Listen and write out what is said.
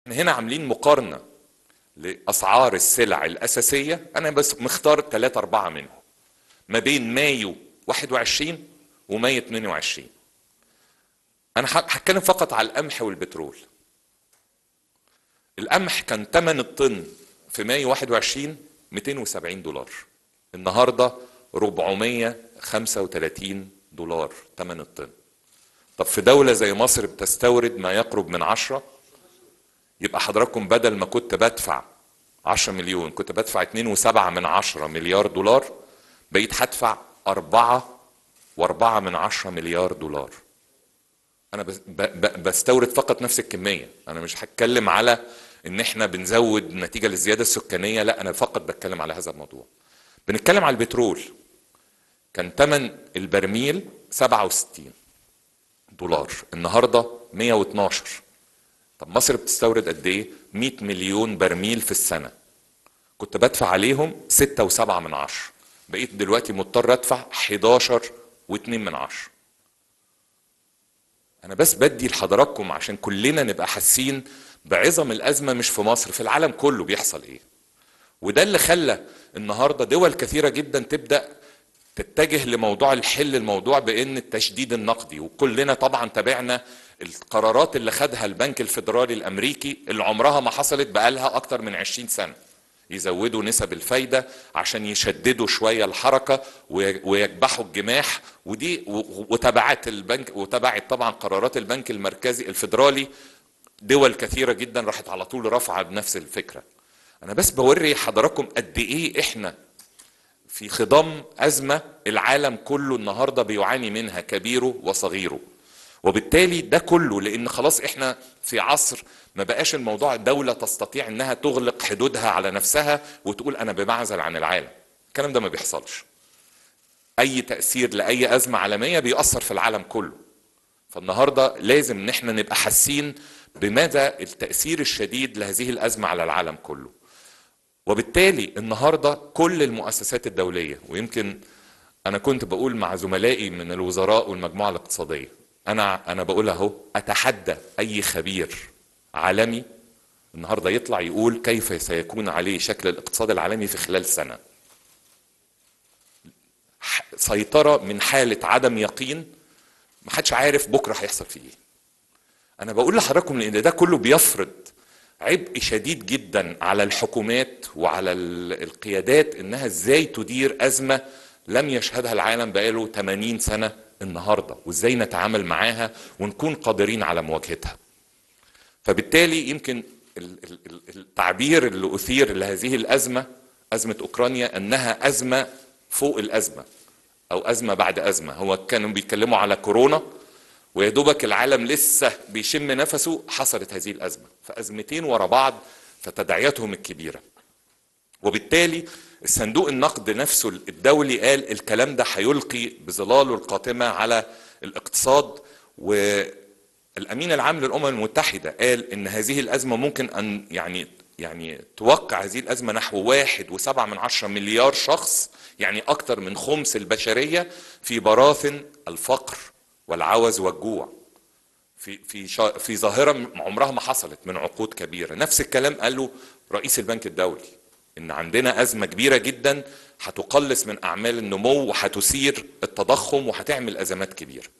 احنا هنا عاملين مقارنة لأسعار السلع الأساسية أنا بس مختار ثلاثة أربعة منهم ما بين مايو 21 ومايو 22 أنا هتكلم فقط على القمح والبترول القمح كان ثمن الطن في مايو 21 270 دولار النهارده 435 دولار ثمن الطن طب في دولة زي مصر بتستورد ما يقرب من عشرة يبقى حضراتكم بدل ما كنت بدفع 10 مليون كنت بدفع 2.7 من عشرة مليار دولار بقيت هدفع 4 و4 من عشرة مليار دولار انا بس ب ب بستورد فقط نفس الكمية انا مش هتكلم على ان احنا بنزود نتيجة للزيادة السكانية لا انا فقط بتكلم على هذا الموضوع بنتكلم على البترول كان ثمن البرميل 67 دولار النهارده 112 طب مصر بتستورد قد ايه 100 مليون برميل في السنه كنت بدفع عليهم 6 و7 من عشرة بقيت دلوقتي مضطر ادفع 11 و2 من عشرة انا بس بدي لحضراتكم عشان كلنا نبقى حاسين بعظم الازمه مش في مصر في العالم كله بيحصل ايه وده اللي خلى النهارده دول كثيره جدا تبدا تتجه لموضوع الحل الموضوع بان التشديد النقدي وكلنا طبعا تابعنا القرارات اللي خدها البنك الفيدرالي الامريكي اللي عمرها ما حصلت بقالها اكتر من 20 سنه يزودوا نسب الفايدة عشان يشددوا شوية الحركة ويكبحوا الجماح ودي وتبعت البنك وتبعت طبعا قرارات البنك المركزي الفيدرالي دول كثيرة جدا راحت على طول رافعة بنفس الفكرة انا بس بوري حضراتكم قد ايه احنا في خضم ازمه العالم كله النهارده بيعاني منها كبيره وصغيره وبالتالي ده كله لان خلاص احنا في عصر ما بقاش الموضوع الدوله تستطيع انها تغلق حدودها على نفسها وتقول انا بمعزل عن العالم الكلام ده ما بيحصلش اي تاثير لاي ازمه عالميه بيأثر في العالم كله فالنهارده لازم ان احنا نبقى حاسين بمدى التاثير الشديد لهذه الازمه على العالم كله وبالتالي النهارده كل المؤسسات الدوليه ويمكن انا كنت بقول مع زملائي من الوزراء والمجموعه الاقتصاديه انا انا بقول اهو اتحدى اي خبير عالمي النهارده يطلع يقول كيف سيكون عليه شكل الاقتصاد العالمي في خلال سنه سيطره من حاله عدم يقين ما حدش عارف بكره هيحصل فيه ايه انا بقول لحضراتكم لان ده كله بيفرض عبء شديد جدا على الحكومات وعلى القيادات انها ازاي تدير ازمه لم يشهدها العالم بقاله 80 سنه النهارده وازاي نتعامل معاها ونكون قادرين على مواجهتها. فبالتالي يمكن التعبير اللي اثير لهذه الازمه ازمه اوكرانيا انها ازمه فوق الازمه او ازمه بعد ازمه هو كانوا بيتكلموا على كورونا ويا دوبك العالم لسه بيشم نفسه حصلت هذه الازمه فازمتين ورا بعض فتداعياتهم الكبيره وبالتالي الصندوق النقد نفسه الدولي قال الكلام ده هيلقي بظلاله القاتمه على الاقتصاد والامين العام للامم المتحده قال ان هذه الازمه ممكن ان يعني يعني توقع هذه الازمه نحو واحد وسبعة من عشرة مليار شخص يعني اكثر من خمس البشريه في براثن الفقر والعوز والجوع في في شا في ظاهره عمرها ما حصلت من عقود كبيره نفس الكلام قاله رئيس البنك الدولي ان عندنا ازمه كبيره جدا هتقلص من اعمال النمو وهتثير التضخم وهتعمل ازمات كبيره